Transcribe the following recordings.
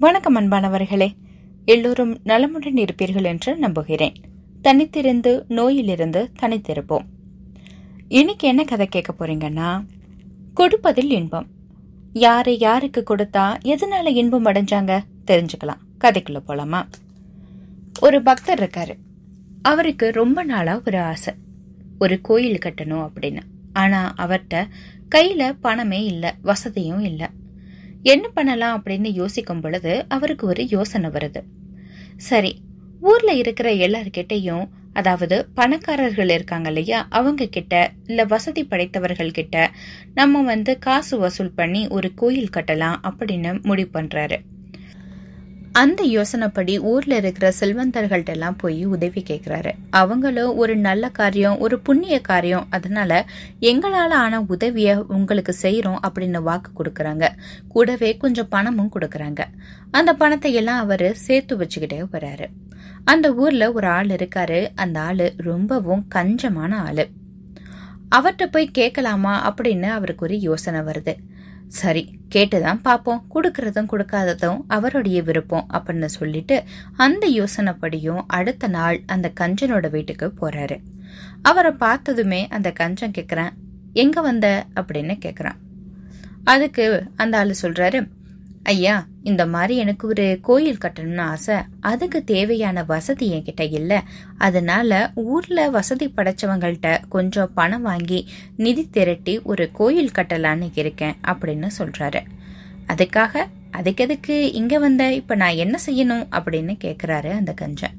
வணக்கம் அன்பானவர்களே எல்லோரும் நலமுடன் இருப்பீர்கள் என்று நம்புகிறேன் தனித்திருந்து நோயிலிருந்து தனித்திருப்போம் இன்னைக்கு என்ன கதை கேட்க போறீங்கன்னா கொடுப்பதில் இன்பம் யாரு யாருக்கு கொடுத்தா எதனால இன்பம் அடைஞ்சாங்க தெரிஞ்சுக்கலாம் கதைக்குள்ள போலாமா ஒரு பக்தர் இருக்காரு அவருக்கு ரொம்ப நாளா ஒரு ஆசை ஒரு கோயில் கட்டணும் அப்படின்னு ஆனா அவர்கிட்ட கையில பணமே இல்ல வசதியும் இல்ல என்ன பண்ணலாம் அப்படின்னு யோசிக்கும் பொழுது அவருக்கு ஒரு யோசனை வருது சரி ஊர்ல இருக்கிற எல்லார்கிட்டையும் அதாவது பணக்காரர்கள் இருக்காங்க இல்லையா அவங்க கிட்ட இல்ல வசதி படைத்தவர்கள் கிட்ட நம்ம வந்து காசு வசூல் பண்ணி ஒரு கோயில் கட்டலாம் அப்படின்னு முடிவு பண்றாரு அந்த யோசனைப்படி ஊர்ல இருக்கிற செல்வந்தர்கள்ட்ட எல்லாம் போய் உதவி கேட்கிறாரு அவங்களும் ஒரு நல்ல காரியம் ஒரு புண்ணிய காரியம் அதனால எங்களால ஆன உதவிய உங்களுக்கு செய்யறோம் அப்படின்னு வாக்கு கொடுக்கறாங்க கூடவே கொஞ்சம் பணமும் கொடுக்கறாங்க அந்த பணத்தை எல்லாம் அவரு சேர்த்து வச்சுக்கிட்டே வராரு அந்த ஊர்ல ஒரு ஆள் இருக்காரு அந்த ஆளு ரொம்பவும் கஞ்சமான ஆளு அவர்கிட்ட போய் கேட்கலாமா அப்படின்னு அவருக்கு ஒரு யோசனை வருது சரி கேட்டுதான் பாப்போம் கொடுக்கறதும் கொடுக்காததும் அவருடைய விருப்பம் அப்படின்னு சொல்லிட்டு அந்த யோசனைப்படியும் அடுத்த நாள் அந்த கஞ்சனோட வீட்டுக்கு போறாரு அவரை பார்த்ததுமே அந்த கஞ்சன் கேக்குறான் எங்க வந்த அப்படின்னு கேக்குறான் அதுக்கு அந்த ஆளு சொல்றாரு ஐயா இந்த மாதிரி எனக்கு ஒரு கோயில் கட்டணும்னு ஆசை அதுக்கு தேவையான வசதி என்கிட்ட இல்ல அதனால ஊர்ல வசதி படைச்சவங்கள்ட்ட கொஞ்சம் பணம் வாங்கி நிதி திரட்டி ஒரு கோயில் கட்டலான்னு இருக்கேன் அப்படின்னு சொல்றாரு அதுக்காக அதுக்கு எதுக்கு இங்க வந்த இப்ப நான் என்ன செய்யணும் அப்படின்னு கேக்குறாரு அந்த கஞ்சன்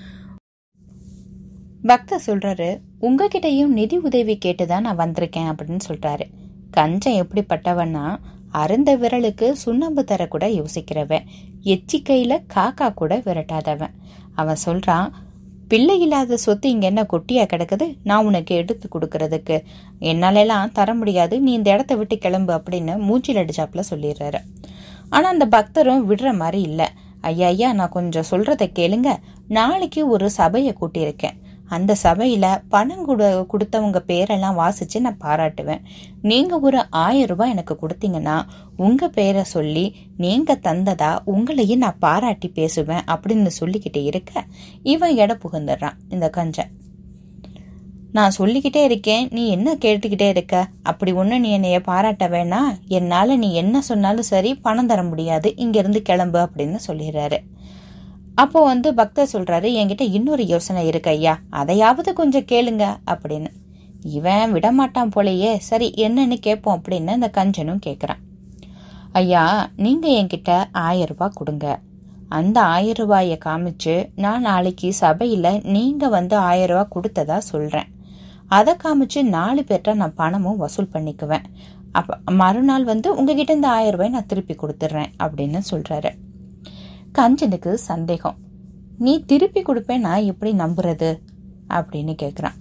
பக்தர் சொல்றாரு உங்ககிட்டயும் நிதி உதவி கேட்டுதான் நான் வந்திருக்கேன் அப்படின்னு சொல்றாரு கஞ்சன் எப்படிப்பட்டவன்னா அருந்த விரலுக்கு சுண்ணாம்பு தர கூட யோசிக்கிறவன் எச்சிக்கையில காக்கா கூட விரட்டாதவன் அவன் சொல்றான் பிள்ளை இல்லாத சொத்து இங்க என்ன கொட்டியா கிடக்குது நான் உனக்கு எடுத்து கொடுக்கறதுக்கு என்னாலெல்லாம் தர முடியாது நீ இந்த இடத்த விட்டு கிளம்பு அப்படின்னு மூச்சில் அடிச்சாப்புல சொல்லிடுறாரு ஆனா அந்த பக்தரும் விடுற மாதிரி இல்ல ஐயா ஐயா நான் கொஞ்சம் சொல்றத கேளுங்க நாளைக்கு ஒரு சபையை கூட்டியிருக்கேன் அந்த சபையில பணம் கொடு கொடுத்தவங்க பேரெல்லாம் வாசிச்சு நான் பாராட்டுவேன் நீங்க ஒரு ஆயிரம் ரூபாய் எனக்கு கொடுத்தீங்கன்னா உங்க பேரை சொல்லி நீங்க தந்ததா உங்களையும் நான் பாராட்டி பேசுவேன் அப்படின்னு சொல்லிக்கிட்டே இருக்க இவன் எடை புகுந்துடுறான் இந்த கஞ்சன் நான் சொல்லிக்கிட்டே இருக்கேன் நீ என்ன கேட்டுக்கிட்டே இருக்க அப்படி ஒண்ணு நீ என்னைய பாராட்ட வேணா என்னால நீ என்ன சொன்னாலும் சரி பணம் தர முடியாது இங்க இருந்து கிளம்பு அப்படின்னு சொல்லிடுறாரு அப்போ வந்து பக்தர் சொல்றாரு என்கிட்ட இன்னொரு யோசனை இருக்கு ஐயா அதையாவது கொஞ்சம் கேளுங்க அப்படின்னு இவன் விடமாட்டான் போலயே சரி என்னன்னு கேட்போம் அப்படின்னு அந்த கஞ்சனும் கேக்குறான் ஐயா நீங்க என்கிட்ட ஆயிரம் ரூபாய் கொடுங்க அந்த ஆயிரம் ரூபாய காமிச்சு நான் நாளைக்கு சபையில நீங்க வந்து ஆயிரம் ரூபாய் கொடுத்ததா சொல்றேன் அதை காமிச்சு நாலு பேர்ட்ட நான் பணமும் வசூல் பண்ணிக்குவேன் அப்ப மறுநாள் வந்து உங்ககிட்ட இந்த ஆயிரம் ரூபாய் நான் திருப்பி கொடுத்துட்றேன் அப்படின்னு சொல்றாரு கஞ்சனுக்கு சந்தேகம் நீ திருப்பி கொடுப்பேன் நான் எப்படி நம்புறது அப்படின்னு கேக்குறான்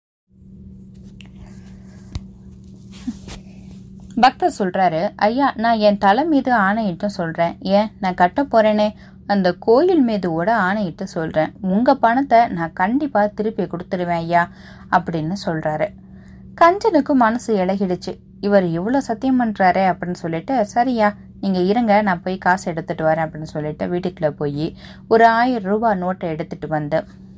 பக்தர் சொல்றாரு ஐயா நான் என் தலை மீது ஆணையிட்டு சொல்றேன் ஏன் நான் கட்ட போறேனே அந்த கோயில் மீது கூட ஆணையிட்டு சொல்றேன் உங்க பணத்தை நான் கண்டிப்பா திருப்பி கொடுத்துருவேன் ஐயா அப்படின்னு சொல்றாரு கஞ்சனுக்கு மனசு இழகிடுச்சு இவர் இவ்வளவு சத்தியம் பண்றாரே அப்படின்னு சொல்லிட்டு சரியா நீங்க இருங்க நான் போய் காசு எடுத்துட்டு வரேன் அப்படின்னு சொல்லிட்டு வீட்டுக்குள்ள போய் ஒரு ஆயிரம் ரூபாய் நோட்டை எடுத்துட்டு வந்து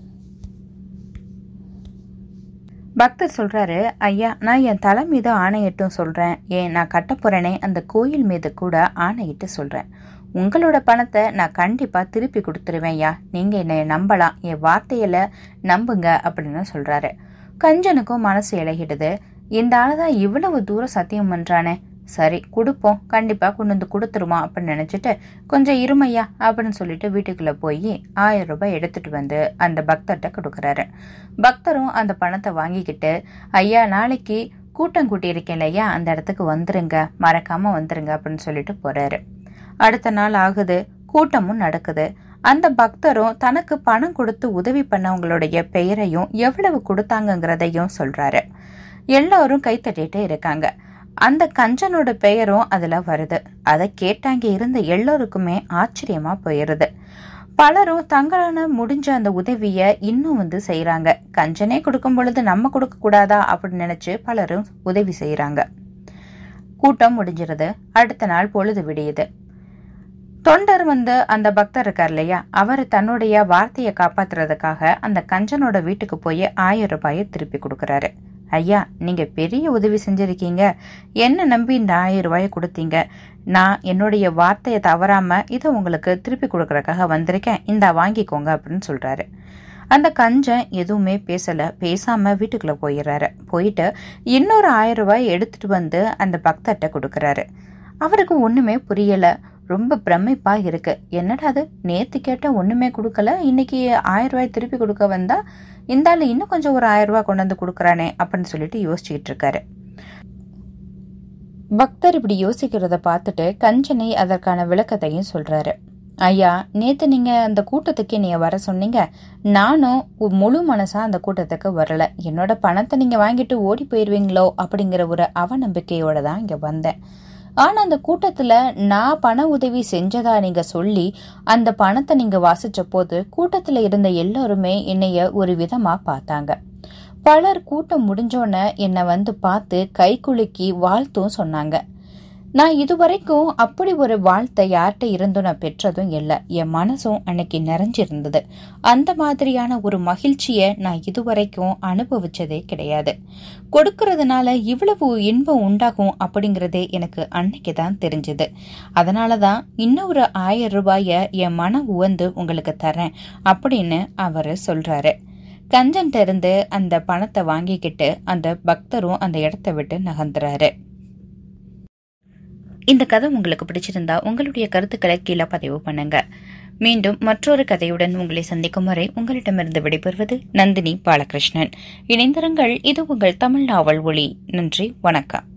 பக்தர் சொல்றாரு ஐயா நான் என் தலை மீது ஆணையிட்டும் சொல்றேன் ஏன் நான் கட்ட போறேனே அந்த கோயில் மீது கூட ஆணையிட்டு சொல்றேன் உங்களோட பணத்தை நான் கண்டிப்பா திருப்பி கொடுத்துருவேன் ஐயா நீங்க என்னை நம்பலாம் என் வார்த்தையில நம்புங்க அப்படின்னு சொல்றாரு கஞ்சனுக்கும் மனசு இழகிடுது இந்த ஆளுதான் இவ்வளவு தூரம் சத்தியம் பண்றானே சரி கொடுப்போம் கண்டிப்பா கொண்டு வந்து கொடுத்துருமா அப்படின்னு நினைச்சிட்டு கொஞ்சம் இருமையா அப்படின்னு சொல்லிட்டு வீட்டுக்குள்ள போய் ஆயிரம் ரூபாய் எடுத்துட்டு வந்து அந்த பக்தர்கிட்ட கொடுக்கறாரு பக்தரும் அந்த பணத்தை வாங்கிக்கிட்டு ஐயா நாளைக்கு கூட்டம் கூட்டி இருக்கேன் இல்லையா அந்த இடத்துக்கு வந்துருங்க மறக்காம வந்துருங்க அப்படின்னு சொல்லிட்டு போறாரு அடுத்த நாள் ஆகுது கூட்டமும் நடக்குது அந்த பக்தரும் தனக்கு பணம் கொடுத்து உதவி பண்ணவங்களுடைய பெயரையும் எவ்வளவு கொடுத்தாங்கங்கிறதையும் சொல்றாரு எல்லாரும் கைத்தட்டிட்டு இருக்காங்க அந்த கஞ்சனோட பெயரும் அதுல வருது அதை கேட்டாங்க இருந்த எல்லோருக்குமே ஆச்சரியமா போயிருது பலரும் தங்களான முடிஞ்ச அந்த உதவிய இன்னும் வந்து செய்யறாங்க கஞ்சனே கொடுக்கும் பொழுது நம்ம கொடுக்க கூடாதா அப்படின்னு நினைச்சு பலரும் உதவி செய்யறாங்க கூட்டம் முடிஞ்சிருது அடுத்த நாள் பொழுது விடியுது தொண்டர் வந்து அந்த பக்தர் இருக்கார் இல்லையா அவர் தன்னுடைய வார்த்தையை காப்பாத்துறதுக்காக அந்த கஞ்சனோட வீட்டுக்கு போய் ஆயிரம் ரூபாயை திருப்பி கொடுக்கறாரு ஐயா நீங்க பெரிய உதவி செஞ்சிருக்கீங்க என்ன நம்பி இந்த ஆயிரம் ரூபாயை கொடுத்தீங்க நான் என்னுடைய வார்த்தையை தவறாம இதை உங்களுக்கு திருப்பி கொடுக்கறதுக்காக வந்திருக்கேன் இந்தா வாங்கிக்கோங்க அப்படின்னு சொல்றாரு அந்த கஞ்சன் எதுவுமே பேசல பேசாம வீட்டுக்குள்ள போயிடுறாரு போயிட்டு இன்னொரு ஆயிரம் ரூபாய் எடுத்துட்டு வந்து அந்த பக்தர்கிட்ட கொடுக்கறாரு அவருக்கு ஒண்ணுமே புரியல ரொம்ப பிரமிப்பா இருக்கு என்னடா அது நேத்து கேட்ட ஒண்ணுமே கொடுக்கல இன்னைக்கு ஆயிரம் ரூபாய் திருப்பி கொடுக்க வந்தா இந்த ஆளு இன்னும் கொஞ்சம் ஒரு ஆயிரம் ரூபாய் கொண்டு வந்து கொடுக்கறானே அப்படின்னு சொல்லிட்டு யோசிச்சுக்கிட்டு இருக்காரு பக்தர் இப்படி யோசிக்கிறத பார்த்துட்டு கஞ்சனை அதற்கான விளக்கத்தையும் சொல்றாரு ஐயா நேத்து நீங்க அந்த கூட்டத்துக்கு நீங்க வர சொன்னீங்க நானும் உ- முழு மனசா அந்த கூட்டத்துக்கு வரல என்னோட பணத்தை நீங்க வாங்கிட்டு ஓடி போயிருவீங்களோ அப்படிங்கிற ஒரு அவநம்பிக்கையோட தான் இங்க வந்தேன் ஆனா அந்த கூட்டத்துல நான் பண உதவி செஞ்சதா நீங்க சொல்லி அந்த பணத்தை நீங்க வாசிச்ச போது கூட்டத்துல இருந்த எல்லாருமே என்னைய ஒரு விதமா பார்த்தாங்க பலர் கூட்டம் முடிஞ்சோன்ன என்னை வந்து பார்த்து கை குலுக்கி வாழ்த்தும் சொன்னாங்க நான் இதுவரைக்கும் அப்படி ஒரு வாழ்த்தை யார்கிட்ட இருந்தும் நான் பெற்றதும் இல்லை என் மனசும் அன்னைக்கு நிறைஞ்சிருந்தது அந்த மாதிரியான ஒரு மகிழ்ச்சியை நான் இதுவரைக்கும் அனுபவிச்சதே கிடையாது கொடுக்கறதுனால இவ்வளவு இன்பம் உண்டாகும் அப்படிங்கறதே எனக்கு அன்னைக்கு தான் தெரிஞ்சது அதனால தான் இன்னொரு ஆயிரம் ரூபாய என் மன உவந்து உங்களுக்கு தரேன் அப்படின்னு அவரு சொல்றாரு கஞ்சன்ட்ட இருந்து அந்த பணத்தை வாங்கிக்கிட்டு அந்த பக்தரும் அந்த இடத்த விட்டு நகர்ந்துறாரு இந்த கதை உங்களுக்கு பிடிச்சிருந்தா உங்களுடைய கருத்துக்களை கீழே பதிவு பண்ணுங்க மீண்டும் மற்றொரு கதையுடன் உங்களை சந்திக்கும் வரை உங்களிடமிருந்து விடைபெறுவது நந்தினி பாலகிருஷ்ணன் இணைந்திருங்கள் இது உங்கள் தமிழ் நாவல் ஒளி நன்றி வணக்கம்